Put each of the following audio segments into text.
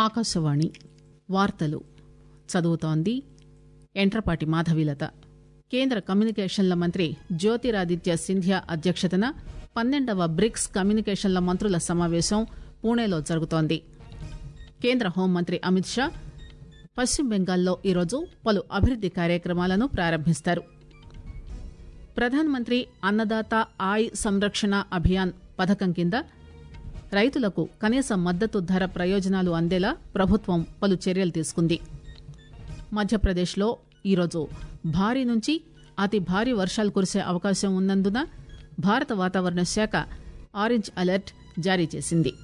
ఆకాశవాణి వార్తలు చదువుతోంది ఎంట్రపాటి మాధవీలత కేంద్ర కమ్యూనికేషన్ల మంత్రి జ్యోతిరాదిత్య సింధియా అధ్యక్షతన పన్నెండవ బ్రిక్స్ కమ్యూనికేషన్ల మంత్రుల సమావేశం పూణేలో జరుగుతోంది కేంద్ర హోంమంత్రి అమిత్ షా పశ్చిమ బెంగాల్లో ఈరోజు పలు అభివృద్ది కార్యక్రమాలను ప్రారంభిస్తారు ప్రధానమంత్రి అన్నదాత ఆయ్ సంరక్షణ అభియాన్ పథకం కింద రైతులకు కనీస మద్దతు ధర ప్రయోజనాలు అందేలా ప్రభుత్వం పలు చర్యలు తీసుకుంది మధ్యప్రదేశ్లో ఈరోజు భారీ నుంచి అతి భారీ వర్షాలు కురిసే అవకాశం ఉన్నందున భారత వాతావరణ శాఖ ఆరెంజ్ అలర్ట్ జారీ చేసింది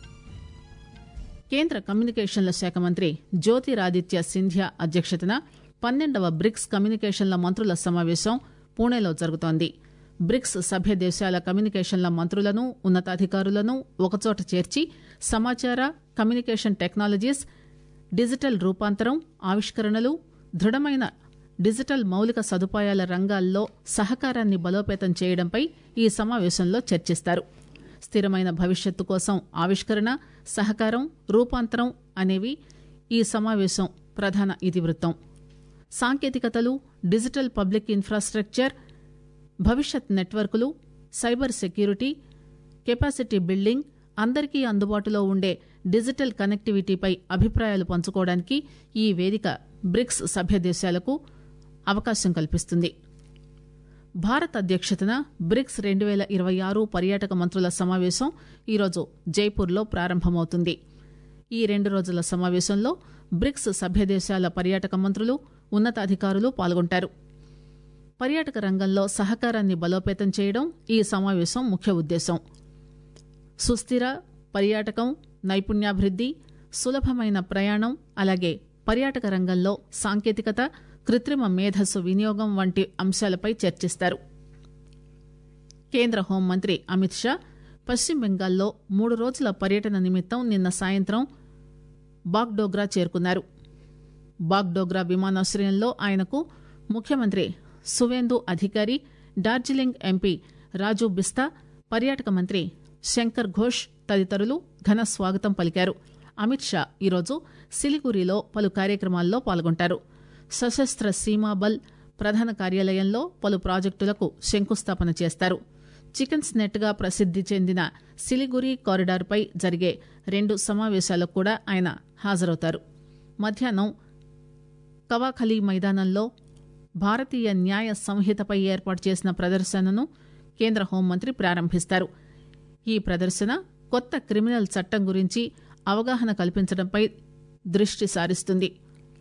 కేంద్ర కమ్యూనికేషన్ల శాఖ మంత్రి జ్యోతిరాదిత్య సింధియా అధ్యక్షతన పన్నెండవ బ్రిక్స్ కమ్యూనికేషన్ల మంత్రుల సమావేశం పూణేలో జరుగుతోంది బ్రిక్స్ సభ్య దేశాల కమ్యూనికేషన్ల మంత్రులను ఉన్నతాధికారులను ఒకచోట చేర్చి సమాచార కమ్యూనికేషన్ టెక్నాలజీస్ డిజిటల్ రూపాంతరం ఆవిష్కరణలు దృఢమైన డిజిటల్ మౌలిక సదుపాయాల రంగాల్లో సహకారాన్ని బలోపేతం చేయడంపై ఈ సమావేశంలో చర్చిస్తారు స్థిరమైన భవిష్యత్తు కోసం ఆవిష్కరణ సహకారం రూపాంతరం అనేవి ఈ సమావేశం ప్రధాన ఇతివృత్తం సాంకేతికతలు డిజిటల్ పబ్లిక్ ఇన్ఫ్రాస్ట్రక్చర్ భవిష్యత్ నెట్వర్కులు సైబర్ సెక్యూరిటీ కెపాసిటీ బిల్డింగ్ అందరికీ అందుబాటులో ఉండే డిజిటల్ కనెక్టివిటీపై అభిప్రాయాలు పంచుకోవడానికి ఈ వేదిక బ్రిక్స్ సభ్య దేశాలకు అవకాశం కల్పిస్తుంది భారత్ అధ్యక్షతన బ్రిక్స్ రెండు పేల ఇరవై ఆరు పర్యాటక మంత్రుల సమావేశం ఈరోజు జైపూర్లో ప్రారంభమవుతుంది ఈ రెండు రోజుల సమావేశంలో బ్రిక్స్ సభ్య దేశాల పర్యాటక మంత్రులు ఉన్నతాధికారులు పాల్గొంటారు పర్యాటక రంగంలో సహకారాన్ని బలోపేతం చేయడం ఈ సమావేశం ముఖ్య ఉద్దేశం సుస్థిర పర్యాటకం నైపుణ్యాభివృద్ది సులభమైన ప్రయాణం అలాగే పర్యాటక రంగంలో సాంకేతికత కృత్రిమ మేధస్సు వినియోగం వంటి అంశాలపై చర్చిస్తారు కేంద్ర హోంమంత్రి అమిత్ షా పశ్చిమ బెంగాల్లో మూడు రోజుల పర్యటన నిమిత్తం నిన్న సాయంత్రం బాగ్డోగ్రా చేరుకున్నారు బాగ్డోగ్రా విమానాశ్రయంలో ఆయనకు ముఖ్యమంత్రి సువేందు అధికారి డార్జిలింగ్ ఎంపీ రాజు బిస్తా పర్యాటక మంత్రి శంకర్ ఘోష్ తదితరులు ఘన స్వాగతం పలికారు అమిత్ షా ఈరోజు సిలిగురిలో పలు కార్యక్రమాల్లో పాల్గొంటారు సశస్త్ర సీమాబల్ ప్రధాన కార్యాలయంలో పలు ప్రాజెక్టులకు శంకుస్థాపన చేస్తారు చికెన్స్ నెట్ గా ప్రసిద్ది చెందిన సిలిగురి కారిడార్పై జరిగే రెండు సమావేశాలకు కూడా ఆయన హాజరవుతారు మధ్యాహ్నం కవాఖలీ మైదానంలో భారతీయ న్యాయ సంహితపై ఏర్పాటు చేసిన ప్రదర్శనను కేంద్ర హోంమంత్రి ప్రారంభిస్తారు ఈ ప్రదర్శన కొత్త క్రిమినల్ చట్టం గురించి అవగాహన కల్పించడంపై దృష్టి సారిస్తుంది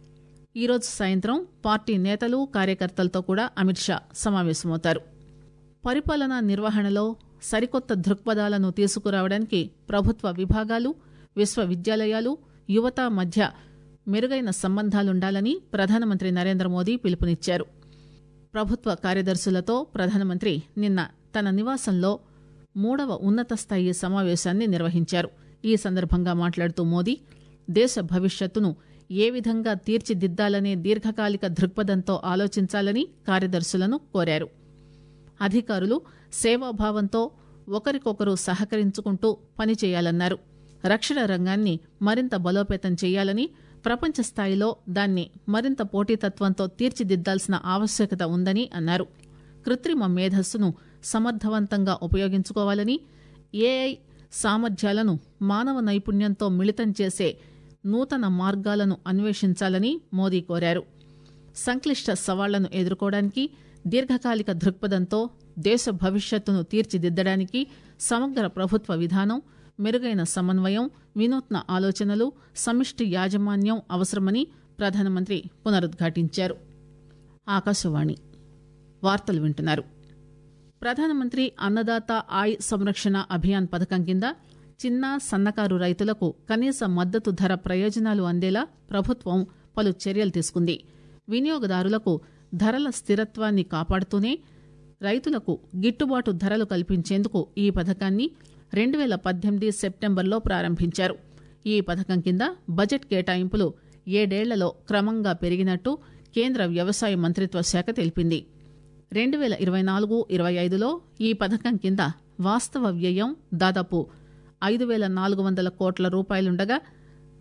ఈరోజు సాయంత్రం పార్టీ నేతలు కార్యకర్తలతో కూడా అమిత్ షా సమావేశమవుతారు పరిపాలనా నిర్వహణలో సరికొత్త దృక్పథాలను తీసుకురావడానికి ప్రభుత్వ విభాగాలు విశ్వవిద్యాలయాలు యువత మధ్య మెరుగైన సంబంధాలుండాలని ప్రధానమంత్రి నరేంద్ర మోదీ పిలుపునిచ్చారు ప్రభుత్వ కార్యదర్శులతో ప్రధానమంత్రి నిన్న తన నివాసంలో మూడవ ఉన్నత స్థాయి సమావేశాన్ని నిర్వహించారు ఈ సందర్భంగా మాట్లాడుతూ మోదీ దేశ భవిష్యత్తును ఏ విధంగా తీర్చిదిద్దాలనే దీర్ఘకాలిక దృక్పథంతో ఆలోచించాలని కార్యదర్శులను కోరారు అధికారులు సేవాభావంతో ఒకరికొకరు సహకరించుకుంటూ పనిచేయాలన్నారు రక్షణ రంగాన్ని మరింత బలోపేతం చేయాలని ప్రపంచ స్థాయిలో దాన్ని మరింత పోటీతత్వంతో తీర్చిదిద్దాల్సిన ఆవశ్యకత ఉందని అన్నారు కృత్రిమ మేధస్సును సమర్థవంతంగా ఉపయోగించుకోవాలని ఏఐ సామర్థ్యాలను మానవ నైపుణ్యంతో మిళితం చేసే నూతన మార్గాలను అన్వేషించాలని మోదీ కోరారు సంక్లిష్ట సవాళ్లను ఎదుర్కోవడానికి దీర్ఘకాలిక దృక్పథంతో దేశ భవిష్యత్తును తీర్చిదిద్దడానికి సమగ్ర ప్రభుత్వ విధానం మెరుగైన సమన్వయం వినూత్న ఆలోచనలు సమిష్టి యాజమాన్యం అవసరమని ప్రధానమంత్రి పునరుద్ఘాటించారు ఆకాశవాణి వార్తలు వింటున్నారు ప్రధానమంత్రి అన్నదాత ఆయ్ సంరక్షణ అభియాన్ పథకం కింద చిన్న సన్నకారు రైతులకు కనీస మద్దతు ధర ప్రయోజనాలు అందేలా ప్రభుత్వం పలు చర్యలు తీసుకుంది వినియోగదారులకు ధరల స్థిరత్వాన్ని కాపాడుతూనే రైతులకు గిట్టుబాటు ధరలు కల్పించేందుకు ఈ పథకాన్ని రెండు పేల పద్దెనిమిది సెప్టెంబర్లో ప్రారంభించారు ఈ పథకం కింద బడ్జెట్ కేటాయింపులు ఏడేళ్లలో క్రమంగా పెరిగినట్టు కేంద్ర వ్యవసాయ మంత్రిత్వ శాఖ తెలిపింది రెండు పేల ఇరవై నాలుగు ఇరవై ఐదులో ఈ పథకం కింద వాస్తవ వ్యయం దాదాపు ఐదు పేల నాలుగు వందల కోట్ల రూపాయలుండగా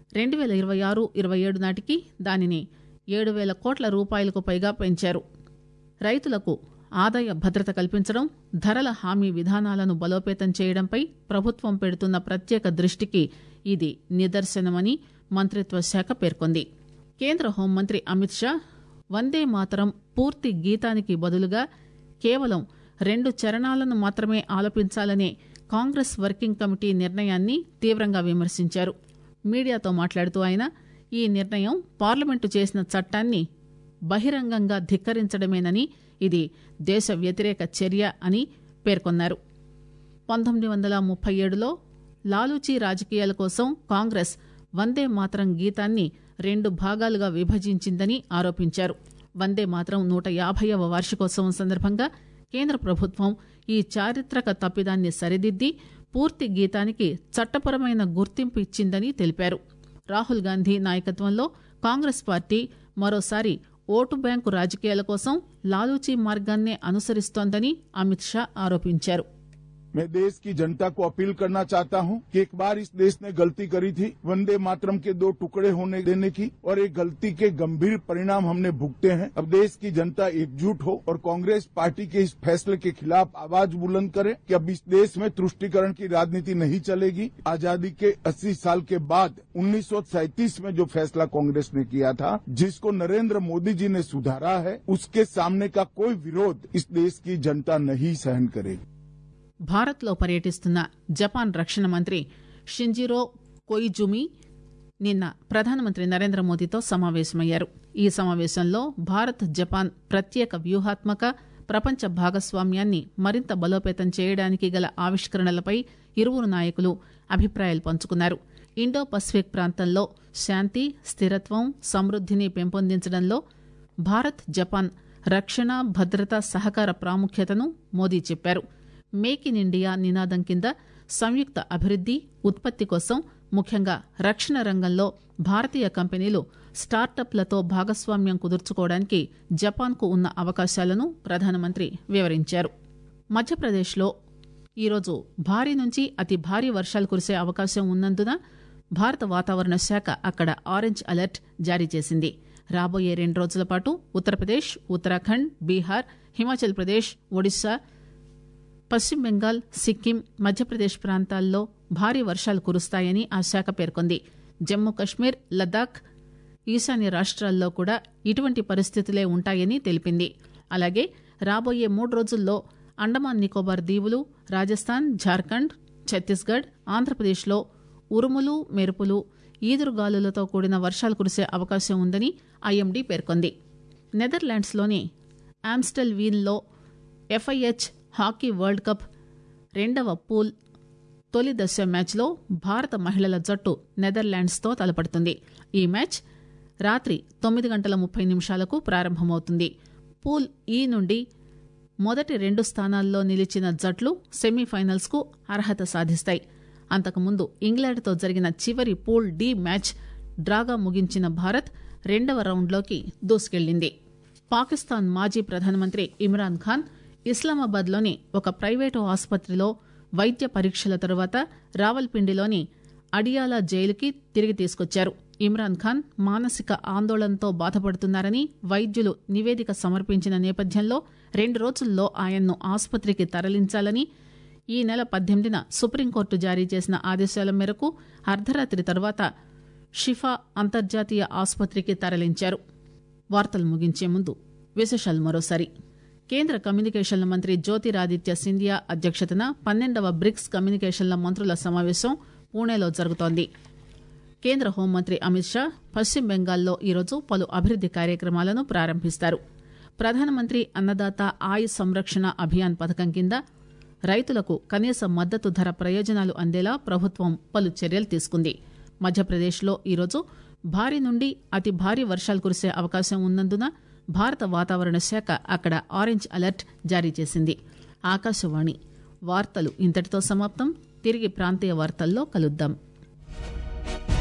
రెండు వేల ఇరవై ఆరు ఇరవై ఏడు నాటికి దానిని ఏడు వేల కోట్ల రూపాయలకు పైగా పెంచారు రైతులకు ఆదాయ భద్రత కల్పించడం ధరల హామీ విధానాలను బలోపేతం చేయడంపై ప్రభుత్వం పెడుతున్న ప్రత్యేక దృష్టికి ఇది నిదర్శనమని మంత్రిత్వ శాఖ పేర్కొంది కేంద్ర హోంమంత్రి అమిత్ షా వందే మాతరం పూర్తి గీతానికి బదులుగా కేవలం రెండు చరణాలను మాత్రమే ఆలపించాలనే కాంగ్రెస్ వర్కింగ్ కమిటీ నిర్ణయాన్ని తీవ్రంగా విమర్శించారు మీడియాతో మాట్లాడుతూ ఆయన ఈ నిర్ణయం పార్లమెంటు చేసిన చట్టాన్ని బహిరంగంగా ధిక్కరించడమేనని ఇది దేశ వ్యతిరేక చర్య అని పేర్కొన్నారు పంతొమ్మిది వందల ముప్పై ఏడులో లాలూచీ రాజకీయాల కోసం కాంగ్రెస్ వందే మాతరం గీతాన్ని రెండు భాగాలుగా విభజించిందని ఆరోపించారు వందే మాతరం నూట యాభైవ వార్షికోత్సవం సందర్భంగా కేంద్ర ప్రభుత్వం ఈ చారిత్రక తప్పిదాన్ని సరిదిద్ది పూర్తి గీతానికి చట్టపరమైన గుర్తింపు ఇచ్చిందని తెలిపారు రాహుల్ గాంధీ నాయకత్వంలో కాంగ్రెస్ పార్టీ మరోసారి ఓటు బ్యాంకు రాజకీయాల కోసం లాలూచీ మార్గాన్నే అనుసరిస్తోందని అమిత్ షా ఆరోపించారు मैं देश की जनता को अपील करना चाहता हूं कि एक बार इस देश ने गलती करी थी वंदे मातरम के दो टुकड़े होने देने की और एक गलती के गंभीर परिणाम हमने भुगते हैं अब देश की जनता एकजुट हो और कांग्रेस पार्टी के इस फैसले के खिलाफ आवाज बुलंद करे कि अब इस देश में तुष्टिकरण की राजनीति नहीं चलेगी आजादी के 80 साल के बाद उन्नीस में जो फैसला कांग्रेस ने किया था जिसको नरेंद्र मोदी जी ने सुधारा है उसके सामने का कोई विरोध इस देश की जनता नहीं सहन करेगी భారత్లో పర్యటిస్తున్న జపాన్ రక్షణ మంత్రి షింజిరో కొయిజుమి నిన్న ప్రధానమంత్రి నరేంద్ర మోదీతో సమావేశమయ్యారు ఈ సమావేశంలో భారత్ జపాన్ ప్రత్యేక వ్యూహాత్మక ప్రపంచ భాగస్వామ్యాన్ని మరింత బలోపేతం చేయడానికి గల ఆవిష్కరణలపై ఇరువురు నాయకులు అభిప్రాయాలు పంచుకున్నారు ఇండో పసిఫిక్ ప్రాంతంలో శాంతి స్థిరత్వం సమృద్దిని పెంపొందించడంలో భారత్ జపాన్ రక్షణ భద్రత సహకార ప్రాముఖ్యతను మోదీ చెప్పారు మేక్ ఇన్ ఇండియా నినాదం కింద సంయుక్త అభివృద్ది ఉత్పత్తి కోసం ముఖ్యంగా రక్షణ రంగంలో భారతీయ కంపెనీలు స్టార్టప్లతో భాగస్వామ్యం కుదుర్చుకోవడానికి జపాన్కు ఉన్న అవకాశాలను ప్రధానమంత్రి వివరించారు మధ్యప్రదేశ్లో ఈరోజు భారీ నుంచి అతి భారీ వర్షాలు కురిసే అవకాశం ఉన్నందున భారత వాతావరణ శాఖ అక్కడ ఆరెంజ్ అలర్ట్ జారీ చేసింది రాబోయే రెండు రోజుల పాటు ఉత్తరప్రదేశ్ ఉత్తరాఖండ్ బీహార్ హిమాచల్ ప్రదేశ్ ఒడిశా పశ్చిమ బెంగాల్ సిక్కిం మధ్యప్రదేశ్ ప్రాంతాల్లో భారీ వర్షాలు కురుస్తాయని ఆ శాఖ పేర్కొంది జమ్మూ కశ్మీర్ లద్దాఖ్ ఈశాన్య రాష్ట్రాల్లో కూడా ఇటువంటి పరిస్థితులే ఉంటాయని తెలిపింది అలాగే రాబోయే మూడు రోజుల్లో అండమాన్ నికోబార్ దీవులు రాజస్థాన్ జార్ఖండ్ ఛత్తీస్గఢ్ ఆంధ్రప్రదేశ్లో ఉరుములు మెరుపులు ఈదురుగాలులతో కూడిన వర్షాలు కురిసే అవకాశం ఉందని ఐఎండీ పేర్కొంది నెదర్లాండ్స్లోని ఆమ్స్టెల్ వీన్లో ఎఫ్ఐహెచ్ హాకీ వరల్డ్ కప్ రెండవ పూల్ తొలి దశ మ్యాచ్లో భారత మహిళల జట్టు నెదర్లాండ్స్తో తలపడుతుంది ఈ మ్యాచ్ రాత్రి తొమ్మిది గంటల ముప్పై నిమిషాలకు ప్రారంభమవుతుంది పూల్ ఈ నుండి మొదటి రెండు స్థానాల్లో నిలిచిన జట్లు సెమీఫైనల్స్ కు అర్హత సాధిస్తాయి అంతకుముందు ఇంగ్లాండ్తో జరిగిన చివరి పూల్ డి మ్యాచ్ డ్రాగా ముగించిన భారత్ రెండవ రౌండ్లోకి దూసుకెళ్లింది పాకిస్తాన్ మాజీ ప్రధానమంత్రి ఇమ్రాన్ ఖాన్ ఇస్లామాబాద్లోని ఒక ప్రైవేటు ఆసుపత్రిలో వైద్య పరీక్షల తరువాత రావల్పిండిలోని అడియాలా జైలుకి తిరిగి తీసుకొచ్చారు ఇమ్రాన్ ఖాన్ మానసిక ఆందోళనతో బాధపడుతున్నారని వైద్యులు నివేదిక సమర్పించిన నేపథ్యంలో రెండు రోజుల్లో ఆయన్ను ఆసుపత్రికి తరలించాలని ఈ నెల పద్దెనిమిదిన సుప్రీంకోర్టు జారీ చేసిన ఆదేశాల మేరకు అర్ధరాత్రి తర్వాత షిఫా అంతర్జాతీయ ఆసుపత్రికి తరలించారు వార్తలు ముగించే ముందు విశేషాలు మరోసారి కేంద్ర కమ్యూనికేషన్ల మంత్రి జ్యోతిరాదిత్య సింధియా అధ్యక్షతన పన్నెండవ బ్రిక్స్ కమ్యూనికేషన్ల మంత్రుల సమావేశం పూణేలో జరుగుతోంది కేంద్ర హోంమంత్రి అమిత్ షా పశ్చిమ బెంగాల్లో ఈరోజు పలు అభివృద్ది కార్యక్రమాలను ప్రారంభిస్తారు ప్రధానమంత్రి అన్నదాత ఆయ్ సంరక్షణ అభియాన్ పథకం కింద రైతులకు కనీస మద్దతు ధర ప్రయోజనాలు అందేలా ప్రభుత్వం పలు చర్యలు తీసుకుంది మధ్యప్రదేశ్లో ఈరోజు భారీ నుండి అతి భారీ వర్షాలు కురిసే అవకాశం ఉన్నందున భారత వాతావరణ శాఖ అక్కడ ఆరెంజ్ అలర్ట్ జారీ చేసింది ఆకాశవాణి వార్తలు ఇంతటితో సమాప్తం తిరిగి ప్రాంతీయ వార్తల్లో కలుద్దాం